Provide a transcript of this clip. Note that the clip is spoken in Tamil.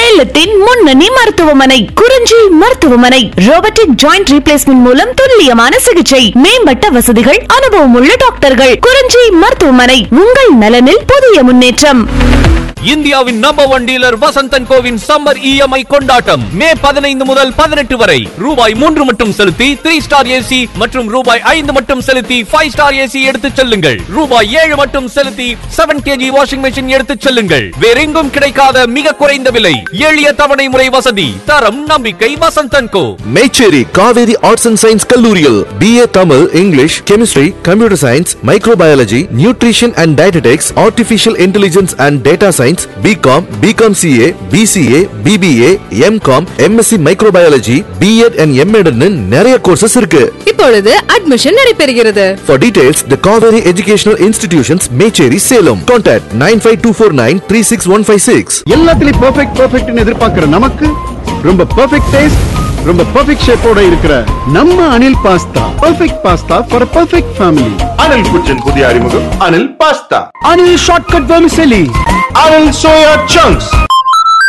சேலத்தின் முன்னணி மருத்துவமனை குறிஞ்சி மருத்துவமனை ரோபோட்டிக் ஜாயிண்ட் ரீப்ளேஸ்மெண்ட் மூலம் துல்லியமான சிகிச்சை மேம்பட்ட வசதிகள் அனுபவமுள்ள டாக்டர்கள் குறிஞ்சி மருத்துவமனை உங்கள் நலனில் புதிய முன்னேற்றம் இந்தியாவின் நம்பர் ஒன் டீலர் வசந்தன் கோவின் சம்மர் இஎம்ஐ கொண்டாட்டம் மே பதினைந்து முதல் பதினெட்டு வரை ரூபாய் மூன்று மட்டும் செலுத்தி த்ரீ ஸ்டார் ஏசி மற்றும் ரூபாய் ஐந்து மட்டும் செலுத்தி ஃபைவ் ஸ்டார் ஏசி எடுத்துச் செல்லுங்கள் ரூபாய் ஏழு மட்டும் செலுத்தி செவன் கேஜி வாஷிங் மெஷின் எடுத்துச் செல்லுங்கள் வேறெங்கும் கிடைக்காத மிக குறைந்த விலை எளிய தவணை முறை வசதி தரம் நம்பிக்கை Vasanthan co Mecheri Kaveri arts and science கல்லூரியில் BA Tamil English chemistry computer science microbiology nutrition and dietetics artificial intelligence and data science BCom BCom CA BCA BBA MCom MSc microbiology BEd and எம்எட்னு நிறைய கோர்சஸ் இருக்கு இப்பொழுது அட்மிஷன் நடைபெறுகிறது For details, the Kaveri Educational Institutions, Mecheri, Salem. Contact 95249 எல்லாத்துலயும் பெர்ஃபெக்ட் பெர்ஃபெக்ட்னு எதிர்பார்க்கிற நமக்கு ரொம்ப பெர்ஃபெக்ட் டேஸ்ட் ரொம்ப பெர்ஃபெக்ட் ஷேப்போட இருக்கிற நம்ம Anil pasta perfect pasta for perfect family Anil കുച്ചൻ പുതിയ അറിമുഖം Anil pasta Anil shortcut vermicelli Anil soya chunks